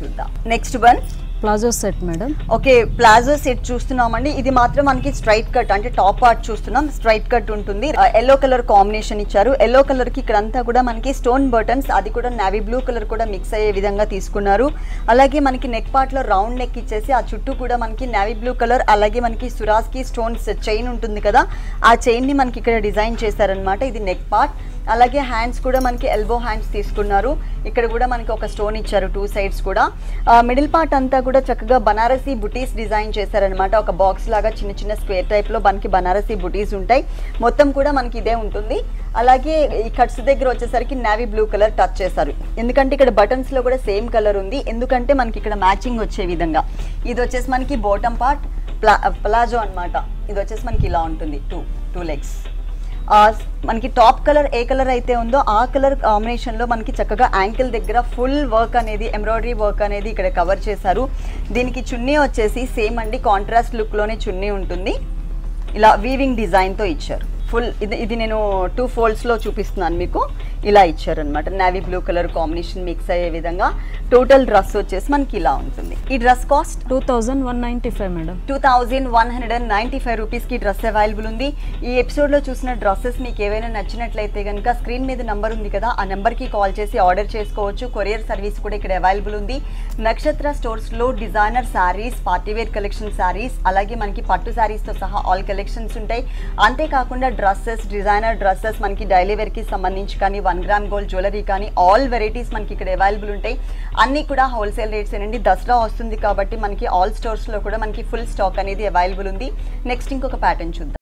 చూద్దాం next one palazzo set madam okay palazzo set చూస్తున్నామండి ఇది మాత్రం మనకి స్ట్రైట్ కట్ అంటే టాప్ పార్ట్ చూస్తున్నాం స్ట్రైట్ కట్ ఉంటుంది ఎల్లో కలర్ కాంబినేషన్ ఇచ్చారు ఎల్లో కలర్ కి ఇక్కడంతా కూడా మనకి స్టోన్ బటన్స్ అది కూడా నావీ బ్లూ కలర్ కూడా మిక్స్ అయ్యే విధంగా తీసుకున్నారు అలాగే మనకి నెక్ పార్ట్ లో రౌండ్ నెక్ ఇచ్చేసి ఆ చుట్టూ కూడా మనకి నావీ బ్లూ కలర్ అలాగే మనకి సురాస్ కి స్టోన్స్ చైన్ ఉంటుంది కదా ఆ చైన్ ని మనకి ఇక్కడ డిజైన్ చేశారనమాట ఇది నెక్ పార్ట్ అలాగే హ్యాండ్స్ కూడా మనకి ఎల్బో హ్యాండ్స్ తీసుకున్నారు ఇక్కడ కూడా మనకి ఒక స్టోన్ ఇచ్చారు టూ సైడ్స్ కూడా మిడిల్ పార్ట్ అంతా కూడా చక్కగా బనారసీ బుటీస్ డిజైన్ చేశారనమాట ఒక బాక్స్ లాగా చిన్న చిన్న స్క్వేర్ టైప్ లో మనకి బనారసీ బుటీస్ ఉంటాయి మొత్తం కూడా మనకి ఇదే ఉంటుంది అలాగే ఈ కట్స్ దగ్గర వచ్చేసరికి నావీ బ్లూ కలర్ టచ్ చేశారు ఎందుకంటే ఇక్కడ బటన్స్ లో కూడా సేమ్ కలర్ ఉంది ఎందుకంటే మనకి ఇక్కడ మ్యాచింగ్ వచ్చే విధంగా ఇది వచ్చేసి మనకి బాటమ్ పార్ట్ ప్లా ప్లాజో అన్నమాట ఇది వచ్చేసి మనకి ఇలా ఉంటుంది టూ టూ లెగ్స్ ఆ, మనకి టాప్ కలర్ ఏ కలర్ అయితే ఉందో ఆ కలర్ కాంబినేషన్ లో మనకి చక్కగా యాంకిల్ దగ్గర ఫుల్ వర్క్ అనేది ఎంబ్రాయిడరీ వర్క్ అనేది ఇక్కడ కవర్ చేశారు దీనికి చున్నీ వచ్చేసి సేమ్ అండి కాంట్రాస్ట్ లుక్ లోనే చున్నీ ఉంటుంది ఇలా వీవింగ్ డిజైన్ తో ఇచ్చారు ఫుల్ ఇది ఇది నేను టూ ఫోల్డ్స్ లో చూపిస్తున్నాను మీకు ఇలా ఇచ్చారనమాట navy blue colour combination mix అయ్యే విధంగా టోటల్ డ్రెస్ వచ్చేసి మనకి ఇలా ఉంటుంది ఈ dress cost two thousand one ninety five madam two thousand one hundred and ninety five రూపీస్కి డ్రెస్ అవైలబుల్ ఉంది ఈ ఎపిసోడ్లో చూసిన డ్రెస్సెస్ మీకు ఏవైనా నచ్చినట్లయితే కనుక స్క్రీన్ మీద నెంబర్ ఉంది కదా ఆ నెంబర్కి కాల్ చేసి ఆర్డర్ చేసుకోవచ్చు కొరియర్ సర్వీస్ కూడా ఇక్కడ అవైలబుల్ ఉంది నక్షత్ర స్టోర్స్లో designer saris party wear collection saris అలాగే మనకి పట్టు శారీస్తో సహా ఆల్ కలెక్షన్స్ ఉంటాయి అంతేకాకుండా డ్రెస్సెస్ డిజైనర్ డ్రెస్సెస్ మనకి డైలీ వేర్కి సంబంధించి కానీ వన్ గ్రామ్ గోల్డ్ జ్యువెలరీ కానీ ఆల్ వెరైటీస్ మనకి ఇక్కడ అవైలబుల్ ఉంటాయి అన్నీ కూడా హోల్సేల్ రేట్స్ ఏనండి దసరా వస్తుంది కాబట్టి మనకి ఆల్ స్టోర్స్లో కూడా మనకి ఫుల్ స్టాక్ అనేది అవైలబుల్ ఉంది నెక్స్ట్ ఇంకొక ప్యాటర్న్ చూద్దాం